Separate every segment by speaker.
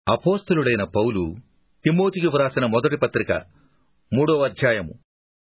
Speaker 1: అపోస్తలుడైన పౌలు తిమోతికి వ్రాసిన మొదటి పత్రిక మూడవ అధ్యాయము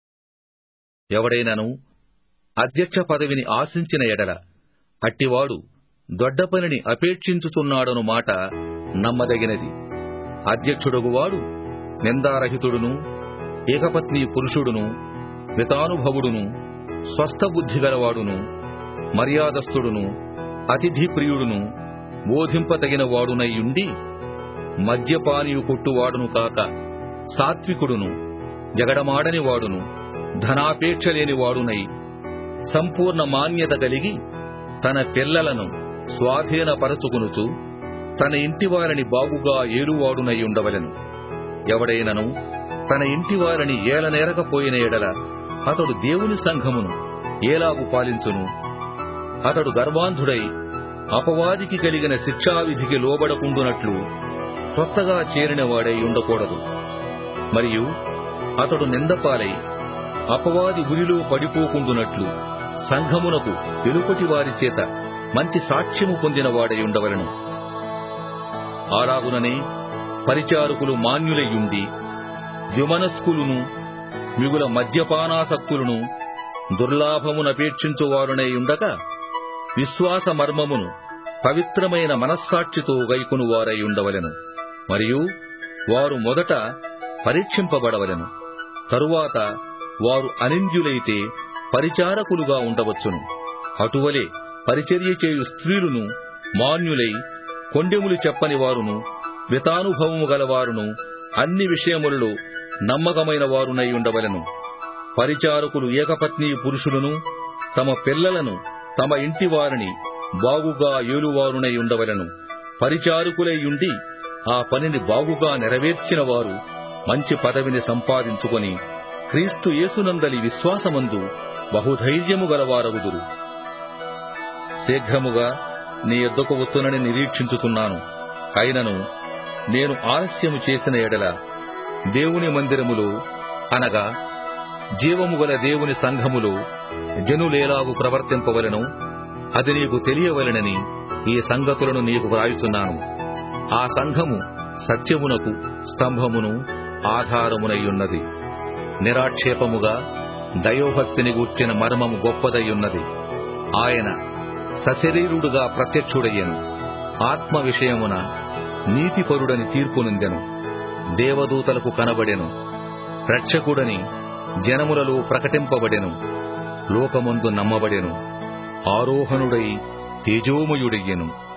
Speaker 1: ఎవడైనను అధ్యక్ష పదవిని ఆశించిన ఎడల అట్టివాడు దొడ్డ పనిని అపేక్షించుచున్నాడను మాట నమ్మదగినది అధ్యక్షుడగువాడు నిందారహితుడును ఏకపత్ని పురుషుడును మితానుభవుడును స్వస్థబుద్ధి గలవాడును మర్యాదస్థుడును అతిథి ప్రియుడును బోధింపతగిన వాడునయ్యుండి మద్యపానీయు కొట్టువాడును కాక సాత్వికుడును జగడమాడని వాడును ధనాపేక్ష లేని వాడునై సంపూర్ణ మాన్యత కలిగి తన పిల్లలను స్వాధీనపరచుకునుచు తన ఇంటివారిని బాగుగా ఏలువాడునై ఉండవలెను ఎవడైనను తన ఇంటివారిని ఏలనేరకపోయిన ఎడల అతడు దేవుని సంఘమును ఏలాగు పాలించును అతడు గర్వాంధుడై అపవాదికి కలిగిన శిక్షావిధికి లోబడకుండునట్లు కొత్తగా చేరినవాడై ఉండకూడదు మరియు అతడు నిందపాలై అపవాది ఉరిలో పడిపోకుండునట్లు సంఘమునకు వెలుపటి వారి చేత మంచి సాక్ష్యము పొందినవాడై ఉండవలను అలాగుననే పరిచారకులు మాన్యులయ్యుండి ద్యుమనస్కులును మిగుల మద్యపానాసక్తులను దుర్లాభమునపేక్షించువారునై ఉండగా విశ్వాస మర్మమును పవిత్రమైన మనస్సాక్షితో గైకును వారై ఉండవలెను మరియు వారు మొదట పరీక్షింపబడవలెను తరువాత వారు అనింద్యులైతే పరిచారకులుగా ఉండవచ్చును అటువలే పరిచర్య చేయు స్త్రీలును మాన్యులై కొండెములు చెప్పని వారును మితానుభవము గలవారును అన్ని విషయములలో నమ్మకమైన వారునై ఉండవలెను పరిచారకులు ఏకపత్ని పురుషులను తమ పిల్లలను తమ ఇంటి వారిని బాగుగా ఏలువారునై ఉండవలెను పరిచారకులై ఉండి ఆ పనిని బాగుగా నెరవేర్చిన వారు మంచి పదవిని సంపాదించుకొని క్రీస్తు యేసునందలి విశ్వాసమందు బహుధైర్యము గలవారగుదురు శీఘ్రముగా నీ ఎద్దకు వస్తునని నిరీక్షించుతున్నాను అయినను నేను ఆలస్యము చేసిన ఎడల దేవుని మందిరములో అనగా జీవము గల దేవుని సంఘములో జనులేలాగు ప్రవర్తింపవలెను అది నీకు తెలియవలెనని ఈ సంగతులను నీకు వ్రాయుచున్నాను ఆ సంఘము సత్యమునకు స్తంభమును ఆధారమునయ్యున్నది నిరాక్షేపముగా దయోభక్తిని గూర్చిన మర్మము గొప్పదయ్యున్నది ఆయన సశరీరుడుగా ప్రత్యక్షుడయ్యను ఆత్మ విషయమున నీతిపరుడని తీర్పునుందెను దేవదూతలకు కనబడెను రక్షకుడని జనములలో ప్రకటింపబడెను లోకమందు నమ్మబడెను ఆరోహణుడై తేజోమయుడయ్యెను